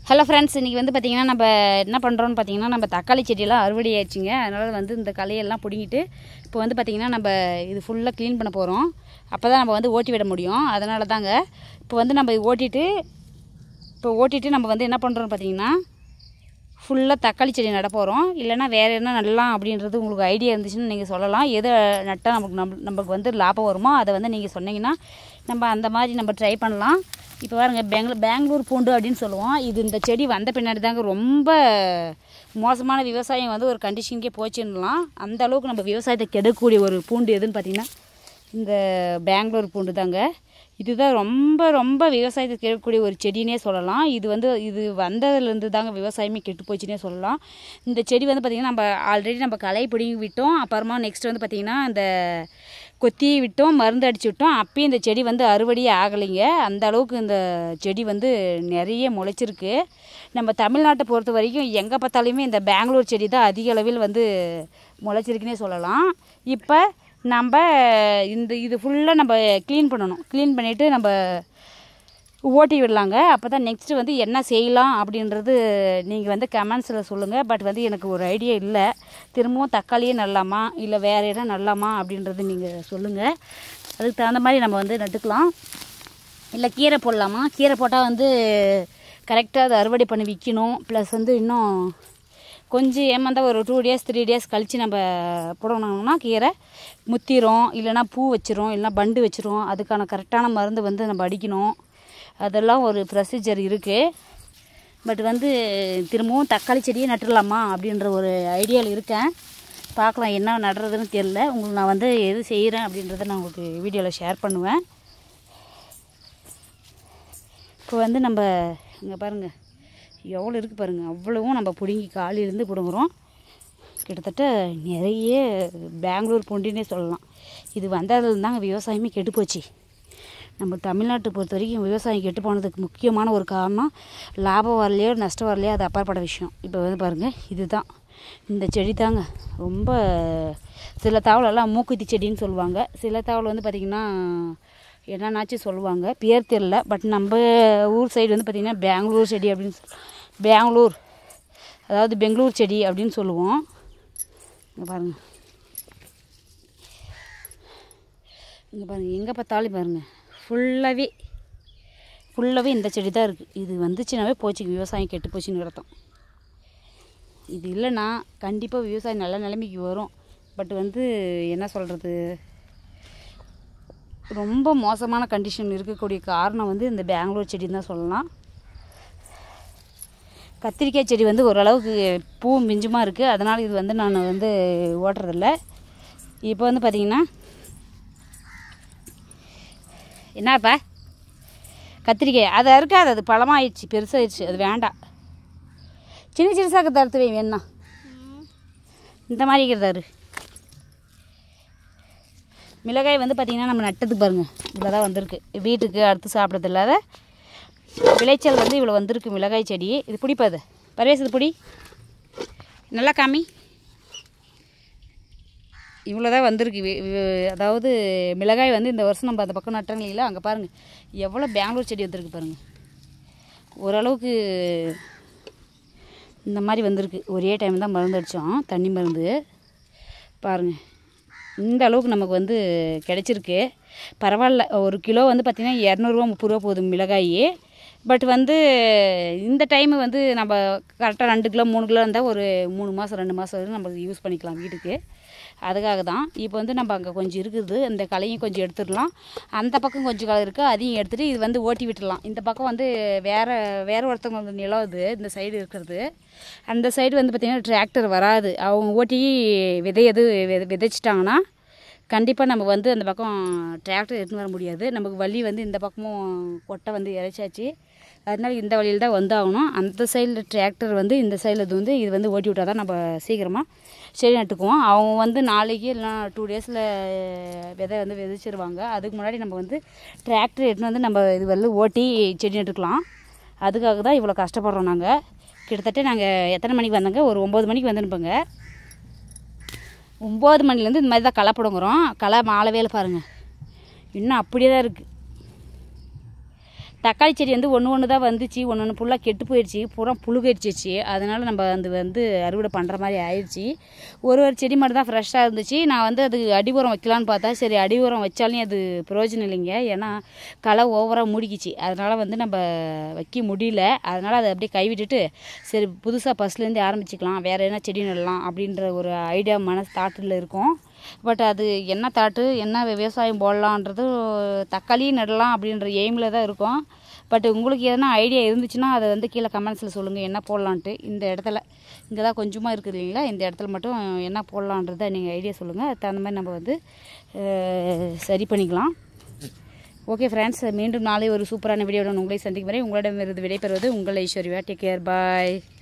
hello friends இன்றைக்கி வந்து பார்த்திங்கன்னா நம்ம என்ன பண்ணுறோன்னு பார்த்தீங்கன்னா நம்ம தக்காளி செடியெல்லாம் அறுவடை ஆயிடுச்சுங்க அதனால் வந்து இந்த களையெல்லாம் பிடுங்கிட்டு இப்போ வந்து பார்த்திங்கன்னா நம்ம இது ஃபுல்லாக க்ளீன் பண்ண போகிறோம் அப்போ தான் நம்ம வந்து ஓட்டி விட முடியும் அதனால தாங்க இப்போ வந்து நம்ம இது ஓட்டிட்டு இப்போ ஓட்டிட்டு நம்ம வந்து என்ன பண்ணுறோன்னு பார்த்தீங்கன்னா ஃபுல்லாக தக்காளி செடி நட போகிறோம் இல்லைன்னா வேறு என்ன நடலாம் அப்படின்றது உங்களுக்கு ஐடியா இருந்துச்சுன்னு நீங்கள் சொல்லலாம் எதை நட்டால் நமக்கு நம்ம நமக்கு வந்து லாபம் வருமோ அதை வந்து நீங்கள் சொன்னீங்கன்னா நம்ம அந்த மாதிரி நம்ம ட்ரை பண்ணலாம் இப்போ பாருங்க பெங்களூர் பெங்களூர் பூண்டு அப்படின்னு சொல்லுவோம் இது இந்த செடி வந்த பின்னாடி தாங்க ரொம்ப மோசமான விவசாயம் வந்து ஒரு கண்டிஷனுக்கே போச்சுன்னலாம் அந்த அளவுக்கு நம்ம விவசாயத்தை கெடக்கூடிய ஒரு பூண்டு எதுன்னு பார்த்தீங்கன்னா இந்த பெங்களூர் பூண்டு தாங்க இதுதான் ரொம்ப ரொம்ப விவசாயத்தை கெடுக்கக்கூடிய ஒரு செடினே சொல்லலாம் இது வந்து இது வந்ததுலேருந்து தாங்க விவசாயமே கெட்டு போச்சுன்னே சொல்லலாம் இந்த செடி வந்து பார்த்திங்கன்னா நம்ம ஆல்ரெடி நம்ம களை பிடுங்கி விட்டோம் அப்புறமா நெக்ஸ்ட் வந்து பார்த்திங்கன்னா இந்த கொத்தி விட்டோம் மருந்து அடிச்சு விட்டோம் அப்பயும் இந்த செடி வந்து அறுவடையே ஆகலைங்க அந்த அளவுக்கு இந்த செடி வந்து நிறைய முளைச்சிருக்கு நம்ம தமிழ்நாட்டை பொறுத்த வரைக்கும் எங்கே பார்த்தாலுமே இந்த பெங்களூர் செடி தான் அதிக அளவில் வந்து முளைச்சிருக்குன்னே சொல்லலாம் இப்போ நம்ம இந்த இது ஃபுல்லாக நம்ம க்ளீன் பண்ணணும் க்ளீன் பண்ணிவிட்டு நம்ம ஓட்டி விடலாங்க அப்போ தான் நெக்ஸ்ட்டு வந்து என்ன செய்யலாம் அப்படின்றது நீங்கள் வந்து கமெண்ட்ஸில் சொல்லுங்கள் பட் வந்து எனக்கு ஒரு ஐடியா இல்லை திரும்பவும் தக்காளியே நடலாமா இல்லை வேறு இடம் நடலாமா அப்படின்றது நீங்கள் சொல்லுங்கள் அதுக்கு தகுந்த மாதிரி நம்ம வந்து நட்டுக்கலாம் இல்லை கீரை போடலாமா கீரை போட்டால் வந்து கரெக்டாக அதை அறுவடை பண்ணி விற்கணும் ப்ளஸ் வந்து இன்னும் கொஞ்சம் ஏமாந்தா ஒரு டூ டேஸ் த்ரீ டேஸ் கழித்து நம்ம போடணும்னா கீரை முத்திரும் இல்லைன்னா பூ வச்சிரும் இல்லைன்னா பண்டு வச்சிரும் அதுக்கான கரெக்டான மருந்து வந்து நம்ம அடிக்கணும் அதெல்லாம் ஒரு ப்ரொசீஜர் இருக்குது பட் வந்து திரும்பவும் தக்காளி செடியே நட்டுடலாமா அப்படின்ற ஒரு ஐடியாவில் இருக்கேன் பார்க்கலாம் என்ன நடுறதுன்னு தெரில உங்களுக்கு நான் வந்து எது செய்கிறேன் அப்படின்றத நான் உங்களுக்கு வீடியோவில் ஷேர் பண்ணுவேன் இப்போ வந்து நம்ம இங்கே பாருங்கள் எவ்வளோ இருக்குது பாருங்கள் அவ்வளவும் நம்ம பிடுங்கி காலையிலேருந்து பிடுங்குறோம் கிட்டத்தட்ட நிறைய பெங்களூர் பூண்டினே சொல்லலாம் இது வந்ததுல தாங்க விவசாயமே கெட்டு போச்சு நம்ம தமிழ்நாட்டை பொறுத்த வரைக்கும் விவசாயம் கெட்டு போனதுக்கு முக்கியமான ஒரு காரணம் லாபம் வரலையோ நஷ்டம் வரலையோ அது அப்பாற்பட்ட விஷயம் இப்போ வந்து பாருங்கள் இதுதான் இந்த செடி தாங்க ரொம்ப சில தாவலெல்லாம் மூக்குத்தி செடின்னு சொல்லுவாங்க சில தாவல் வந்து பார்த்திங்கன்னா என்னன்னாச்சும் சொல்லுவாங்க பேர் தெரில பட் நம்ம ஊர் சைடு வந்து பார்த்திங்கன்னா பெங்களூர் செடி அப்படின்னு சொல் பெங்களூர் அதாவது பெங்களூர் செடி அப்படின்னு சொல்லுவோம் இங்கே பாருங்கள் இங்கே பாருங்கள் எங்கே பார்த்தாலும் பாருங்கள் ஃபுல்லாகவே ஃபுல்லாகவே இந்த செடி தான் இருக்குது இது வந்துச்சுனாவே போச்சு விவசாயம் கெட்டு போச்சுன்னு அர்த்தம் இது இல்லைன்னா கண்டிப்பாக விவசாயம் நல்ல நிலைமைக்கு வரும் பட் வந்து என்ன சொல்கிறது ரொம்ப மோசமான கண்டிஷன் இருக்கக்கூடிய காரணம் வந்து இந்த பெங்களூர் செடின்னு தான் சொல்லலாம் கத்திரிக்காய் செடி வந்து ஓரளவுக்கு பூ மிஞ்சுமாக இருக்குது அதனால் இது வந்து நான் வந்து ஓட்டுறதில்ல இப்போ வந்து பார்த்திங்கன்னா என்னப்பா கத்திரிக்காய் அதை அறுக்காது அது பழமாயிடுச்சு பெருசாகிடுச்சு அது வேண்டாம் சின்ன சின்னசாக இருக்கிறத அறுத்து வை வேணா இந்த மாதிரி இருக்கிறத அறு மிளகாய் வந்து பார்த்திங்கன்னா நம்ம நட்டதுக்கு பாருங்கள் இவ்வளோ தான் வந்திருக்கு வீட்டுக்கு அடுத்து சாப்பிட்றது இல்லாத விளைச்சல் வந்து இவ்வளோ வந்திருக்கு மிளகாய் செடி இது பிடிப்பாது பரவேஸ் இது பிடி நல்லா காமி இவ்வளோ தான் வந்திருக்கு வி- வி- அதாவது மிளகாய் வந்து இந்த வருஷம் நம்ம அந்த பக்கம் நட்டோம் இல்லைங்களா அங்கே பாருங்கள் எவ்வளோ பெங்களூர் செடி வந்திருக்கு பாருங்கள் ஓரளவுக்கு இந்த மாதிரி வந்திருக்கு ஒரே டைம் தான் மருந்து அடித்தோம் தண்ணி மருந்து பாருங்கள் இந்த அளவுக்கு நமக்கு வந்து கிடச்சிருக்கு பரவாயில்ல ஒரு கிலோ வந்து பார்த்திங்கன்னா இரநூறுவா முப்பது ரூபா போகுது மிளகாய் பட் வந்து இந்த டைமு வந்து நம்ம கரெக்டாக ரெண்டு கிலோ மூணு கிலோ இருந்தால் ஒரு மூணு மாதம் ரெண்டு மாதம் வரைக்கும் நம்ம யூஸ் பண்ணிக்கலாம் வீட்டுக்கு அதுக்காக தான் இப்போ வந்து நம்ம அங்கே கொஞ்சம் இருக்குது இந்த களையும் கொஞ்சம் எடுத்துடலாம் அந்த பக்கம் கொஞ்சம் களை இருக்குது அதையும் எடுத்துகிட்டு இது வந்து ஓட்டி விட்டுடலாம் இந்த பக்கம் வந்து வேறு வேறு ஒருத்தவங்க நிலம் இது இந்த சைடு இருக்கிறது அந்த சைடு வந்து பார்த்திங்கன்னா டிராக்டர் வராது அவங்க ஓட்டி விதை எது வித- விதைச்சிட்டாங்கன்னா கண்டிப்பாக நம்ம வந்து அந்த பக்கம் டிராக்டர் எடுத்துன்னு வர முடியாது நமக்கு வழி வந்து இந்த பக்கமும் கொட்டை வந்து இறைச்சாச்சு அதனால இந்த வழியில் தான் வந்தாகணும் அந்த சைடில் டிராக்டர் வந்து இந்த சைடில் இது வந்து இது வந்து ஓட்டி விட்டால் தான் நம்ம சீக்கிரமாக செடி நட்டுக்குவோம் அவங்க வந்து நாளைக்கு இல்லைனா டூ டேஸில் விதை வந்து விதைச்சிருவாங்க அதுக்கு முன்னாடி நம்ம வந்து டிராக்டர் எடுத்துன்னு வந்து நம்ம இது வந்து ஓட்டி செடி நட்டுக்கலாம் அதுக்காக தான் இவ்வளோ கஷ்டப்படுறோம் நாங்கள் கிட்டத்தட்ட நாங்கள் எத்தனை மணிக்கு வந்தோங்க ஒரு ஒம்பது மணிக்கு வந்துருப்போங்க ஒம்பது மணிலேருந்து இந்த மாதிரி தான் களை பிடுங்குறோம் களை மாலை வேலை பாருங்கள் இன்னும் அப்படியே தான் இருக்குது தக்காளி செடி வந்து ஒன்று ஒன்று தான் வந்துச்சு ஒன்று ஒன்று ஃபுல்லாக கெட்டு போயிடுச்சு பூரா புழு கடிச்சிச்சு அதனால் நம்ம அது வந்து அறுவடை பண்ணுற மாதிரி ஆயிடுச்சு ஒரு ஒரு செடி மட்டும் தான் ஃப்ரெஷ்ஷாக இருந்துச்சு நான் வந்து அது அடி உரம் வைக்கலான்னு பார்த்தா சரி அடி உரம் வச்சாலும் அது பிரயோஜனம் இல்லைங்க ஏன்னா களை ஓவராக மூடிக்கிச்சு அதனால் வந்து நம்ம வைக்க முடியல அதனால் அதை அப்படியே கைவிட்டுட்டு சரி புதுசாக ஃபஸ்ட்லேருந்து ஆரம்பிச்சுக்கலாம் வேறு என்ன செடி நடலாம் அப்படின்ற ஒரு ஐடியா மனசு தாட்டில் இருக்கும் பட் அது என்ன தாட்டு என்ன விவசாயம் போடலான்றது தக்காளி நடலாம் அப்படின்ற எய்மில் தான் இருக்கும் பட் உங்களுக்கு எதனா ஐடியா இருந்துச்சுன்னா அதை வந்து கீழே கமெண்ட்ஸில் சொல்லுங்கள் என்ன போடலான்ட்டு இந்த இடத்துல இங்கே தான் கொஞ்சமாக இருக்குது இல்லைங்களா இந்த இடத்துல மட்டும் என்ன போடலான்றதை நீங்கள் ஐடியா சொல்லுங்கள் அதுக்கு தகுந்த மாதிரி நம்ம வந்து அஹ், சரி பண்ணிக்கலாம் ஓகே ஃப்ரெண்ட்ஸ் மீண்டும் நாளை ஒரு சூப்பரான வீடியோட உங்களை சந்திக்கும் வரை உங்களிடமிருந்து விடைபெறுவது உங்கள் ஐஸ்வர்யா டேக் கேர் பாய்